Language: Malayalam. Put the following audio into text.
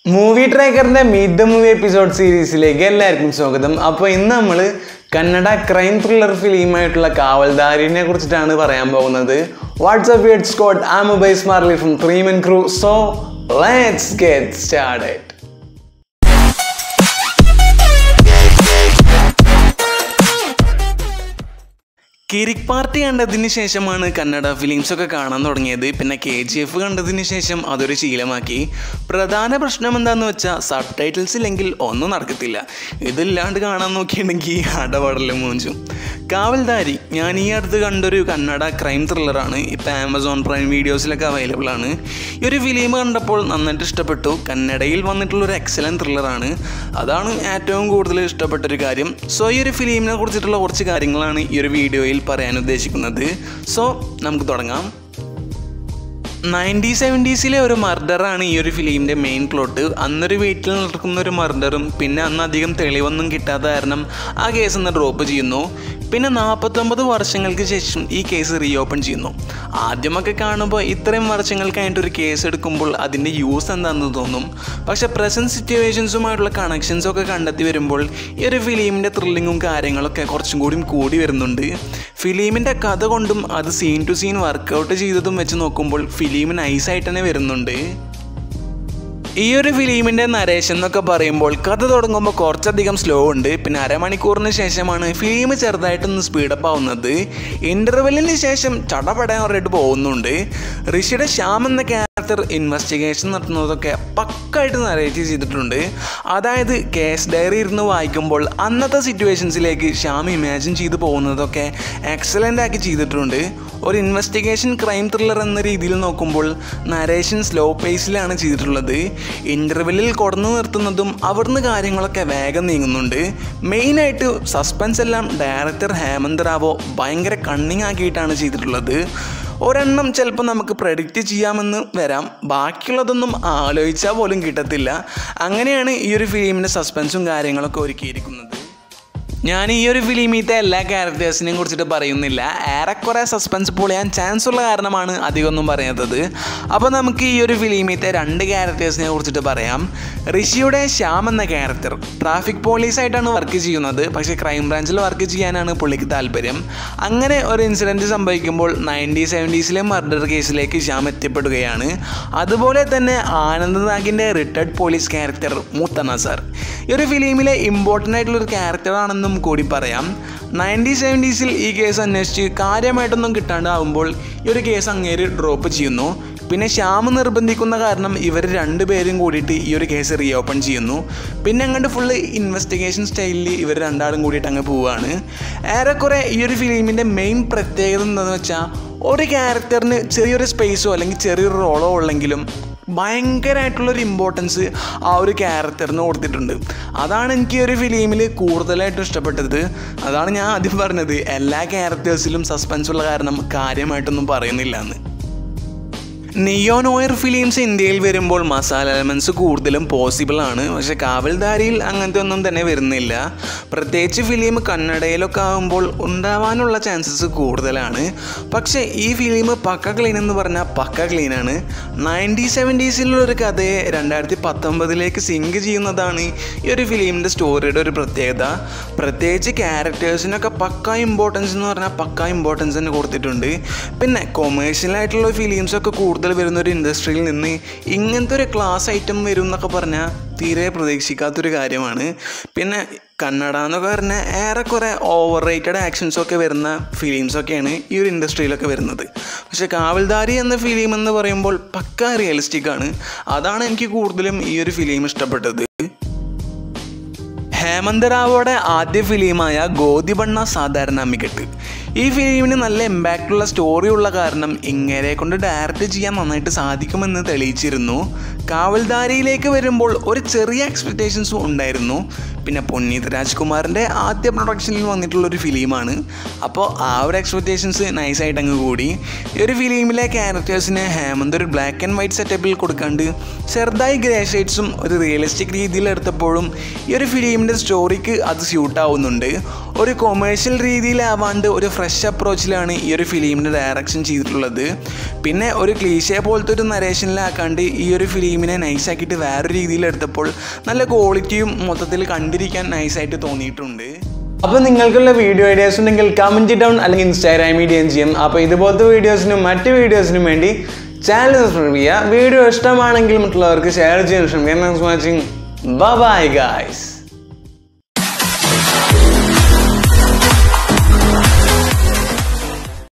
മൂവി ട്രാക്കറിന്റെ മീറ്റ് ദ മൂവി എപ്പിസോഡ് സീരീസിലേക്ക് എല്ലാവർക്കും സ്വാഗതം അപ്പോൾ ഇന്ന് നമ്മൾ കന്നഡ ക്രൈം ത്രില്ലർ ഫിലിമായിട്ടുള്ള കാവൽദാരിനെ കുറിച്ചിട്ടാണ് പറയാൻ പോകുന്നത് വാട്സ്ആപ്പ് ഇറ്റ് സ്കോട്ട് ആ മൊബൈൽ സ്മാർലി from three men crew so let's get started Kirik Party കണ്ടതിന് ശേഷമാണ് കന്നഡ ഫിലിംസ് ഒക്കെ കാണാൻ തുടങ്ങിയത് പിന്നെ കെ ജി എഫ് കണ്ടതിന് ശേഷം അതൊരു ശീലമാക്കി പ്രധാന പ്രശ്നം എന്താന്ന് വെച്ചാൽ സബ് ടൈറ്റിൽസ് ഇല്ലെങ്കിൽ ഒന്നും നടക്കത്തില്ല ഇതില്ലാണ്ട് കാണാൻ നോക്കിയിട്ടുണ്ടെങ്കിൽ അടപടലും മൂഞ്ചും കാവൽദാരി ഞാൻ ഈ അടുത്ത് കണ്ടൊരു കന്നഡ ക്രൈം ത്രില്ലറാണ് ഇപ്പം ആമസോൺ പ്രൈം വീഡിയോസിലൊക്കെ അവൈലബിൾ ആണ് ഈ ഒരു ഫിലിം കണ്ടപ്പോൾ നന്നായിട്ട് ഇഷ്ടപ്പെട്ടു കന്നഡയിൽ വന്നിട്ടുള്ള ഒരു എക്സലൻറ്റ് ത്രില്ലറാണ് അതാണ് ഏറ്റവും കൂടുതൽ ഇഷ്ടപ്പെട്ടൊരു കാര്യം സോ ഈ ഒരു ഫിലിമിനെ കുറിച്ചിട്ടുള്ള കുറച്ച് കാര്യങ്ങളാണ് ഈ ഒരു വീഡിയോയിൽ പറയാൻ ഉദ്ദേശിക്കുന്നത് സോ നമുക്ക് തുടങ്ങാം നയൻറ്റി സെവൻറ്റീസിലെ ഒരു മർഡറാണ് ഈ ഒരു ഫിലിമിൻ്റെ മെയിൻ പ്ലോട്ട് അന്നൊരു വീട്ടിൽ നടക്കുന്ന ഒരു മർഡറും പിന്നെ അന്ന് അധികം തെളിവൊന്നും കിട്ടാത്ത കാരണം ആ കേസ് ഒന്ന് ഡ്രോപ്പ് ചെയ്യുന്നു പിന്നെ നാൽപ്പത്തൊമ്പത് വർഷങ്ങൾക്ക് ശേഷം ഈ കേസ് റീഓപ്പൺ ചെയ്യുന്നു ആദ്യമൊക്കെ കാണുമ്പോൾ ഇത്രയും വർഷങ്ങൾ കഴിഞ്ഞിട്ട് ഒരു കേസ് എടുക്കുമ്പോൾ അതിൻ്റെ യൂസ് എന്താണെന്ന് തോന്നും പക്ഷേ പ്രസൻറ്റ് സിറ്റുവേഷൻസുമായിട്ടുള്ള കണക്ഷൻസൊക്കെ കണ്ടെത്തി വരുമ്പോൾ ഈ ഒരു ഫിലിമിൻ്റെ ത്രില്ലിങ്ങും കാര്യങ്ങളൊക്കെ കുറച്ചും കൂടി കൂടി വരുന്നുണ്ട് ഫിലിമിൻ്റെ കഥ കൊണ്ടും അത് സീൻ ടു സീൻ വർക്കൗട്ട് ചെയ്തതും വെച്ച് നോക്കുമ്പോൾ ഫിലിം നൈസായിട്ട് തന്നെ വരുന്നുണ്ട് ഈ ഒരു ഫിലിമിൻ്റെ നരേഷൻ എന്നൊക്കെ പറയുമ്പോൾ കഥ തുടങ്ങുമ്പോൾ കുറച്ചധികം സ്ലോ ഉണ്ട് പിന്നെ അരമണിക്കൂറിന് ശേഷമാണ് ഫിലിം ചെറുതായിട്ടൊന്ന് സ്പീഡപ്പ് ആവുന്നത് ഇൻ്റർവെല്ലിന് ശേഷം ചടപടയാൻ പറഞ്ഞിട്ട് പോകുന്നുണ്ട് ഋഷിയുടെ ശ്യാം എന്ന ക്യാരക്ടർ ഇൻവെസ്റ്റിഗേഷൻ നടത്തുന്നതൊക്കെ പക്കായിട്ട് നരേറ്റ് ചെയ്തിട്ടുണ്ട് അതായത് കേസ് ഡയറി ഇരുന്ന് വായിക്കുമ്പോൾ അന്നത്തെ സിറ്റുവേഷൻസിലേക്ക് ശ്യാം ഇമാജിൻ ചെയ്ത് പോകുന്നതൊക്കെ എക്സലൻ്റ് ആക്കി ചെയ്തിട്ടുണ്ട് ഒരു ഇൻവെസ്റ്റിഗേഷൻ ക്രൈം ത്രില്ലർ എന്ന രീതിയിൽ നോക്കുമ്പോൾ നരേഷൻ സ്ലോ പേസിലാണ് ചെയ്തിട്ടുള്ളത് ഇൻ്റർവെല്ലിൽ കൊടുന്നു നിർത്തുന്നതും അവിടുന്ന് കാര്യങ്ങളൊക്കെ വേഗം നീങ്ങുന്നുണ്ട് മെയിനായിട്ട് സസ്പെൻസ് എല്ലാം ഡയറക്ടർ ഹേമന്ത് റാവോ ഭയങ്കര കണ്ണിങ് ആക്കിയിട്ടാണ് ചെയ്തിട്ടുള്ളത് ഒരെണ്ണം ചിലപ്പോൾ നമുക്ക് പ്രഡിക്റ്റ് ചെയ്യാമെന്ന് വരാം ബാക്കിയുള്ളതൊന്നും ആലോചിച്ചാൽ പോലും കിട്ടത്തില്ല അങ്ങനെയാണ് ഈ ഒരു ഫിലിമിൻ്റെ സസ്പെൻസും കാര്യങ്ങളൊക്കെ ഒരുക്കിയിരിക്കുന്നത് ഞാൻ ഈ ഒരു ഫിലിമിത്തെ എല്ലാ ക്യാരക്ടേഴ്സിനെയും കുറിച്ചിട്ട് പറയുന്നില്ല ഏറെക്കുറെ സസ്പെൻസ് പൊളിയാൻ ചാൻസ് ഉള്ള കാരണമാണ് അധികമൊന്നും പറയാത്തത് അപ്പോൾ നമുക്ക് ഈ ഒരു ഫിലിമിത്തെ രണ്ട് ക്യാരക്ടേഴ്സിനെ കുറിച്ചിട്ട് പറയാം ഋഷിയുടെ ശ്യാം എന്ന ക്യാരക്ടർ ട്രാഫിക് പോലീസായിട്ടാണ് വർക്ക് ചെയ്യുന്നത് പക്ഷേ ക്രൈം ബ്രാഞ്ചിൽ വർക്ക് ചെയ്യാനാണ് പുള്ളിക്ക് താല്പര്യം അങ്ങനെ ഒരു ഇൻസിഡൻറ്റ് സംഭവിക്കുമ്പോൾ നയൻറ്റി സെവൻറ്റീസിലെ മർഡർ കേസിലേക്ക് ശ്യാം എത്തിപ്പെടുകയാണ് അതുപോലെ തന്നെ ആനന്ദ്നാഗിൻ്റെ റിട്ടയർഡ് പോലീസ് ക്യാരക്ടർ മൂത്തന സാർ ഈ ഒരു ഫിലിമിലെ ഇമ്പോർട്ടൻ്റ് ആയിട്ടുള്ള ഒരു ക്യാരക്ടറാണെന്നും കൂടി പറയാം നയൻറ്റി സെവൻറ്റീസിൽ ഈ കേസ് അന്വേഷിച്ച് കാര്യമായിട്ടൊന്നും കിട്ടാണ്ടാവുമ്പോൾ ഈ ഒരു കേസ് അങ്ങേര് ഡ്രോപ്പ് ചെയ്യുന്നു പിന്നെ ശ്യാം നിർബന്ധിക്കുന്ന കാരണം ഇവർ രണ്ടുപേരും കൂടിയിട്ട് ഈ ഒരു കേസ് റീഓപ്പൺ ചെയ്യുന്നു പിന്നെ അങ്ങോട്ട് ഫുള്ള് ഇൻവെസ്റ്റിഗേഷൻ സ്റ്റൈലിൽ ഇവർ രണ്ടാളും കൂടിയിട്ട് അങ്ങ് പോവുകയാണ് ഏറെക്കുറെ ഈ ഒരു ഫിലിമിൻ്റെ മെയിൻ പ്രത്യേകത എന്താണെന്ന് വെച്ചാൽ ഒരു ക്യാരക്ടറിന് ചെറിയൊരു സ്പേസോ അല്ലെങ്കിൽ ചെറിയൊരു റോളോ ഉള്ളെങ്കിലും ഭയങ്കരമായിട്ടുള്ളൊരു ഇമ്പോർട്ടൻസ് ആ ഒരു ക്യാരക്ടറിന് കൊടുത്തിട്ടുണ്ട് അതാണ് എനിക്ക് ഈ ഒരു ഫിലിമിൽ കൂടുതലായിട്ടും ഇഷ്ടപ്പെട്ടത് അതാണ് ഞാൻ ആദ്യം പറഞ്ഞത് എല്ലാ ക്യാരക്ടേഴ്സിലും സസ്പെൻസ് ഉള്ള കാരണം കാര്യമായിട്ടൊന്നും പറയുന്നില്ല എന്ന് നിയോ നോയർ ഫിലിംസ് ഇന്ത്യയിൽ വരുമ്പോൾ മസാല എലമെൻറ്റ്സ് കൂടുതലും പോസിബിൾ ആണ് പക്ഷെ കാവൽദാരിയിൽ അങ്ങനത്തെ ഒന്നും തന്നെ വരുന്നില്ല പ്രത്യേകിച്ച് ഫിലിം കന്നഡയിലൊക്കെ ആകുമ്പോൾ ഉണ്ടാവാനുള്ള ചാൻസസ് കൂടുതലാണ് പക്ഷേ ഈ ഫിലിം പക്ക ക്ലീൻ എന്ന് പറഞ്ഞാൽ പക്ക ക്ലീനാണ് നയൻറ്റി സെവൻറ്റീസിലുള്ള ഒരു കഥയെ രണ്ടായിരത്തി പത്തൊമ്പതിലേക്ക് സിങ്ക് ചെയ്യുന്നതാണ് ഈ ഒരു ഫിലിമിൻ്റെ സ്റ്റോറിയുടെ ഒരു പ്രത്യേകത പ്രത്യേകിച്ച് ക്യാരക്ടേഴ്സിനൊക്കെ പക്ക ഇമ്പോർട്ടൻസ് എന്ന് പറഞ്ഞാൽ പക്ക ഇമ്പോർട്ടൻസ് തന്നെ കൊടുത്തിട്ടുണ്ട് പിന്നെ കൊമേഴ്ഷ്യലായിട്ടുള്ള ഫിലിംസൊക്കെ കൂടുതൽ വരുന്ന ഒരു ഇൻഡസ്ട്രിയിൽ നിന്ന് ഇങ്ങനത്തെ ഒരു ക്ലാസ് ഐറ്റം വരും എന്നൊക്കെ പറഞ്ഞാൽ തീരെ പ്രതീക്ഷിക്കാത്തൊരു കാര്യമാണ് പിന്നെ കന്നഡ എന്നൊക്കെ പറഞ്ഞാൽ ഏറെക്കുറെ ഓവർ റേറ്റഡ് ആക്ഷൻസൊക്കെ വരുന്ന ഫിലിംസൊക്കെയാണ് ഈ ഒരു ഇൻഡസ്ട്രിയിലൊക്കെ വരുന്നത് പക്ഷേ കാവൽദാരി എന്ന ഫിലിം എന്ന് പറയുമ്പോൾ പക്ക റിയലിസ്റ്റിക് ആണ് അതാണ് എനിക്ക് കൂടുതലും ഈ ഒരു ഫിലിം ഇഷ്ടപ്പെട്ടത് ഹേമന്ത് റാവോയുടെ ആദ്യ ഫിലിമായ ഗോതിബണ്ണ സാധാരണ മികട്ട് ഈ ഫിലിമിന് നല്ല ഇമ്പാക്റ്റുള്ള സ്റ്റോറി ഉള്ള കാരണം ഇങ്ങനെ കൊണ്ട് ഡയറക്റ്റ് ചെയ്യാൻ നന്നായിട്ട് സാധിക്കുമെന്ന് തെളിയിച്ചിരുന്നു കാവൽദാരിയിലേക്ക് വരുമ്പോൾ ഒരു ചെറിയ എക്സ്പെക്റ്റേഷൻസും ഉണ്ടായിരുന്നു പിന്നെ പുനീത് രാജ്കുമാറിൻ്റെ ആദ്യ പ്രൊഡക്ഷനിൽ വന്നിട്ടുള്ള ഒരു ഫിലിമാണ് അപ്പോൾ ആ ഒരു എക്സ്പെക്റ്റേഷൻസ് നൈസായിട്ട് അങ്ങ് കൂടി ഈ ഒരു ഫിലിമിലെ ക്യാരക്ടേഴ്സിന് ഹേമന്ത് ഒരു ബ്ലാക്ക് ആൻഡ് വൈറ്റ് സെറ്റപ്പിൽ കൊടുക്കാണ്ട് ചെറുതായി ഗ്രേ ഷെയ്ഡ്സും ഒരു റിയലിസ്റ്റിക് രീതിയിൽ എടുത്തപ്പോഴും ഈ ഒരു ഫിലിമിൻ്റെ സ്റ്റോറിക്ക് അത് സ്യൂട്ട് ആവുന്നുണ്ട് ഒരു കൊമേഴ്ഷ്യൽ രീതിയിലാവാണ്ട് ഒരു ഫ്രഷ് അപ്രോച്ചിലാണ് ഈ ഒരു ഫിലിമിൻ്റെ ഡയറക്ഷൻ ചെയ്തിട്ടുള്ളത് പിന്നെ ഒരു ക്ലീശയെ പോലത്തെ ഒരു നരേഷനിലാക്കാണ്ട് ഈ ഒരു ഫിലിമിനെ നൈസാക്കിയിട്ട് വേറൊരു രീതിയിൽ എടുത്തപ്പോൾ നല്ല ക്വാളിറ്റിയും മൊത്തത്തിൽ കണ്ടിരിക്കാൻ നൈസായിട്ട് തോന്നിയിട്ടുണ്ട് അപ്പോൾ നിങ്ങൾക്കുള്ള വീഡിയോ ഐഡിയാസ് ഉണ്ടെങ്കിൽ കമൻറ്റ് ഡൗൺ അല്ലെങ്കിൽ ഇൻസ്റ്റാഗ്രാമിൽ ഡി എം ചെയ്യാം അപ്പോൾ ഇതുപോലത്തെ വീഡിയോസിനും മറ്റ് വീഡിയോസിനും വേണ്ടി ചാനൽ സബ്സ്ക്രൈബ് ചെയ്യുക വീഡിയോ ഇഷ്ടമാണെങ്കിൽ മറ്റുള്ളവർക്ക് ഷെയർ ചെയ്യാൻ ശ്രമിക്കാം താങ്ക്സ് വാച്ചിങ് ബൈ ഗായ്സ്